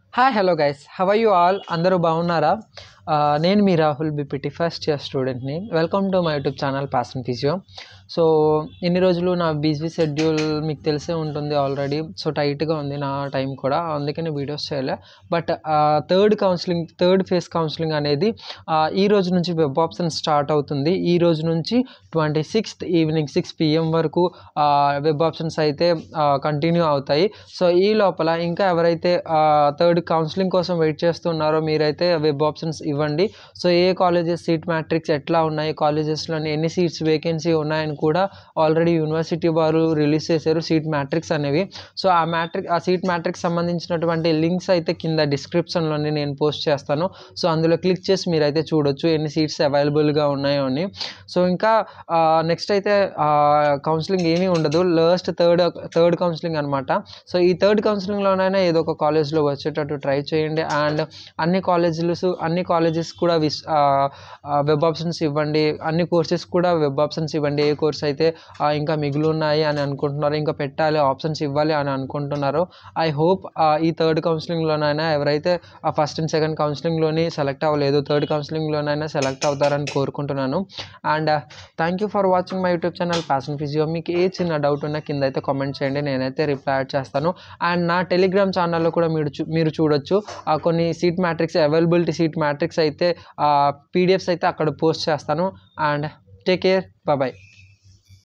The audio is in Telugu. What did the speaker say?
hi hello guys how you all అందరూ బాగున్నారా ఆ, నేను మీ రాహుల్ బిపిటి ఫస్ట్ ఇయర్ స్టూడెంట్ని welcome to my YouTube channel passion physio so ఇన్ని రోజులు నా బిజీ షెడ్యూల్ మీకు తెలిసే ఉంటుంది ఆల్రెడీ సో టైట్గా ఉంది నా టైం కూడా అందుకని వీడియోస్ చేయలే but third counselling third phase counselling అనేది ఆ, ఈ రోజు నుంచి వెబ్ ఆప్షన్ స్టార్ట్ అవుతుంది ఈ రోజు నుంచి twenty sixth evening six PM వరకు వెబ్ ఆప్షన్స్ అయితే కంటిన్యూ అవుతాయి సో ఈ లోపల ఇంకా ఎవరైతే థర్డ్ కౌన్సిలింగ్ కోసం వెయిట్ చేస్తున్నారో మీరైతే వెబ్ ఆప్షన్స్ ఇవ్వండి సో ఏ కాలేజెస్ సీట్ మ్యాట్రిక్స్ ఎట్లా ఉన్నాయి కాలేజెస్లోని ఎన్ని సీట్స్ వేకెన్సీ ఉన్నాయని కూడా ఆల్రెడీ యూనివర్సిటీ వారు రిలీజ్ చేశారు సీట్ మ్యాట్రిక్స్ అనేవి సో ఆ మ్యాట్రిక్ ఆ సీట్ మ్యాట్రిక్స్ సంబంధించినటువంటి లింక్స్ అయితే కింద డిస్క్రిప్షన్లోని నేను పోస్ట్ చేస్తాను సో అందులో క్లిక్ చేసి మీరైతే చూడొచ్చు ఎన్ని సీట్స్ అవైలబుల్గా ఉన్నాయో అని సో ఇంకా నెక్స్ట్ అయితే కౌన్సిలింగ్ ఏమీ ఉండదు లాస్ట్ థర్డ్ థర్డ్ కౌన్సిలింగ్ అనమాట సో ఈ థర్డ్ కౌన్సిలింగ్లోనైనా ఏదో ఒక కాలేజ్లో వచ్చేటట్టు ట్రై చేయండి అండ్ అన్ని కాలేజీలు అన్ని కాలేజెస్ కూడా విస్ వెబ్ ఆప్షన్స్ ఇవ్వండి అన్ని కోర్సెస్ కూడా వెబ్ ఆప్షన్స్ ఇవ్వండి ఏ కోర్స్ అయితే ఆ, ఇంకా మిగిలి ఉన్నాయి అని అనుకుంటున్నారు ఇంకా పెట్టాలి ఆప్షన్స్ ఇవ్వాలి అని అనుకుంటున్నారు ఐ హోప్ ఈ థర్డ్ కౌన్సిలింగ్లోనైనా ఎవరైతే ఆ ఫస్ట్ అండ్ సెకండ్ కౌన్సిలింగ్లోని సెలెక్ట్ అవ్వలేదు థర్డ్ కౌన్సిలింగ్లోనైనా సెలెక్ట్ అవుతారని కోరుకుంటున్నాను and thank you for watching my YouTube channel passion physio మీకు ఏ చిన్న డౌట్ ఉన్నా కింద అయితే కామెంట్ చేయండి నేనైతే రిప్లై చేస్తాను అండ్ నా టెలిగ్రామ్ ఛానల్లో కూడా మీరు చూ- మీరు చూడొచ్చు ఆ కొన్ని seat matrix availability seat matrix అయితే పీడిఎఫ్స్ అయితే అక్కడ పోస్ట్ చేస్తాను అండ్ టేక్ కేర్ బాయ్